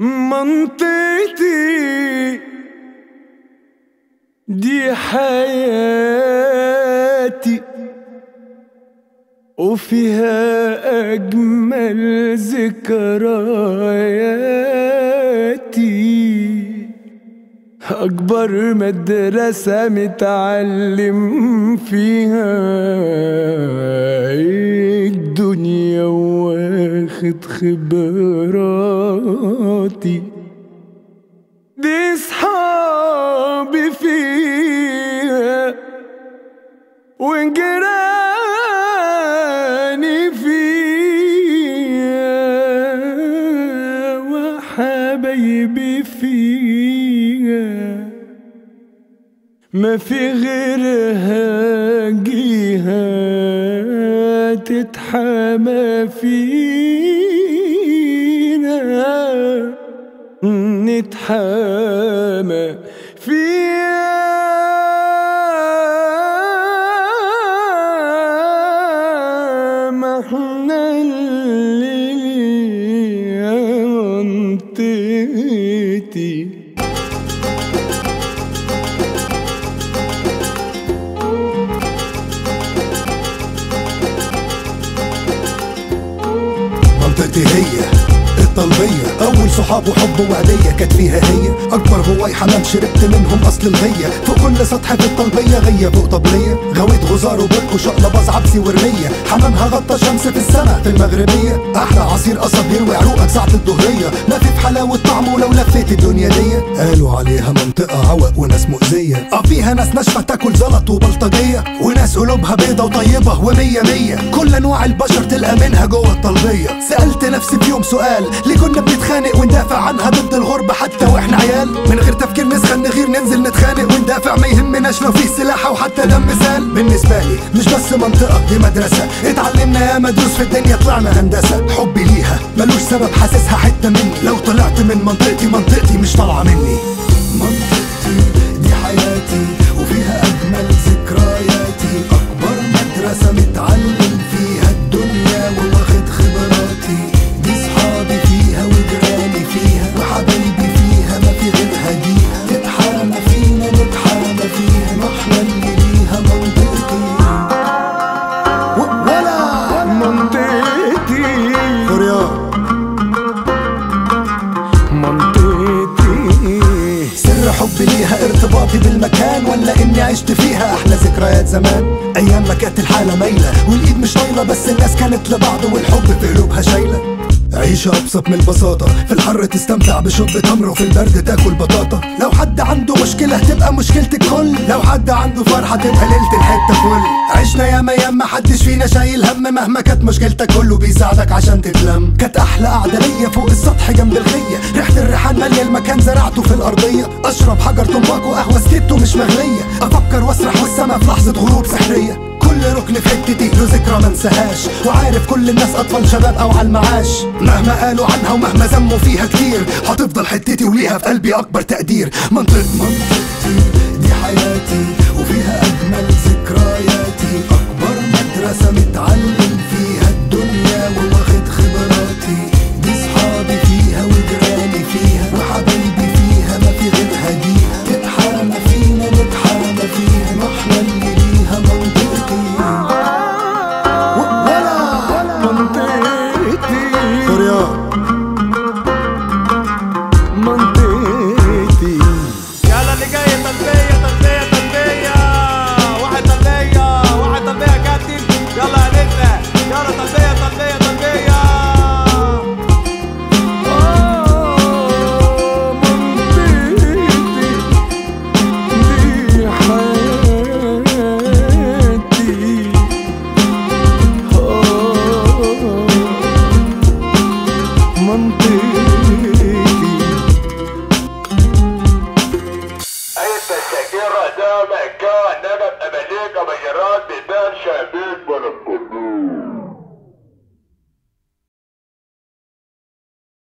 منطقتي دي حياتي وفيها أجمل ذكرياتي أكبر مدرسة متعلم فيها الدنيا واخد خبراتي دي صحابي فيها وجيراني فيها وحبايبي فيها ما في غيرها جيها تتحامى فينا نتحامى فيها ما احنا اللي منطقتي منطقتي هي الطلبية أول صحاب وحب وعدية كانت فيها هي أكبر هواي حمام شربت منهم أصل الغية فوق كل سطح في الطلبية غية فوق طبلية غويت غزار وبرك وشقلباز عبسي ورمية حمامها غطى شمس في السماء في المغربية أحلى عصير قصب يروي عروقك ساعة الظهرية ما في في حلاوة طعمه لو لفيت الدنيا دي قالوا عليها منطقة عوق وناس مؤذية اه فيها ناس ناشفة تاكل زلط وبلطجية وناس قلوبها بيضة وطيبة ومية مية كل أنواع البشر تلقى منها جوه الطلبية سألت نفسي في يوم سؤال ليه كنا بنتخانق وندافع عنها ضد الغربة حتى واحنا عيال من غير تفكير نسخن نغير ننزل نتخانق وندافع ما يهمناش لو في سلاح او حتى دم مثال بالنسبة لي مش بس منطقة دي مدرسة اتعلمنا يا مدروس في الدنيا طلعنا هندسة حبي ليها ملوش سبب حاسسها حتة مني لو طلعت من منطقتي منطقتي مش طالعة مني منطقتي دي حياتي وفيها أجمل ذكرياتي أكبر مدرسة متعلم فيها الدنيا وواخد خبراتي دي صحابي فيها وجيراني فيها وحبايبي فيها ما في غيرها ديها تتحامى فينا نتحامى فيها نحنا اللي ليها منطقتي و- ولا منطقتي قريان منطقتي سر حبي ليها ارتباطي بالمكان ولا اني عشت فيها احلى ذكريات زمان ايام ما كانت الحاله مايله والايد مش طايله بس الناس كانت لبعض والحب في قلوبها شايله عيشة أبسط من البساطة في الحر تستمتع بشرب تمر وفي البرد تاكل بطاطا لو حد عنده مشكلة تبقى مشكلة الكل لو حد عنده فرحة تبقى ليلة الحتة فل عشنا ياما ياما محدش فينا شايل هم مهما كانت مشكلتك كله بيساعدك عشان تتلم كانت أحلى قعدة ليا فوق السطح جنب الغية ريحة الريحان مالية المكان زرعته في الأرضية أشرب حجر تمباكو قهوة سكيتو مش مغلية أفكر وأسرح والسما في لحظة غروب سحرية كل ركن في حتتي له ذكرى ما انساهاش وعارف كل الناس اطفال شباب او على المعاش مهما قالوا عنها ومهما ذموا فيها كتير هتفضل حتتي وليها في قلبي اكبر تقدير منطق منطقتي دي حياتي وفيها اجمل ذكرياتي اكبر مدرسه متعلم فيها الدنيا وواخد خبراتي دي صحابي فيها وجيراني فيها وحبايبي فيها ما في غيرها ديها تتحامى فينا نتحامى فيها نحنا اللي ليها منطقتي و- ولا منطقتي قريان منطقتي يلا اللي جاي تلبية تلبية تلبية واحد تلبية واحد تلبية يا كابتن يلا يا نجمة يلا تلبية تلبية تلبية آه منطقتي دي حياتي آه منطقتي أي التشكيل ده مكان نبت أمريكا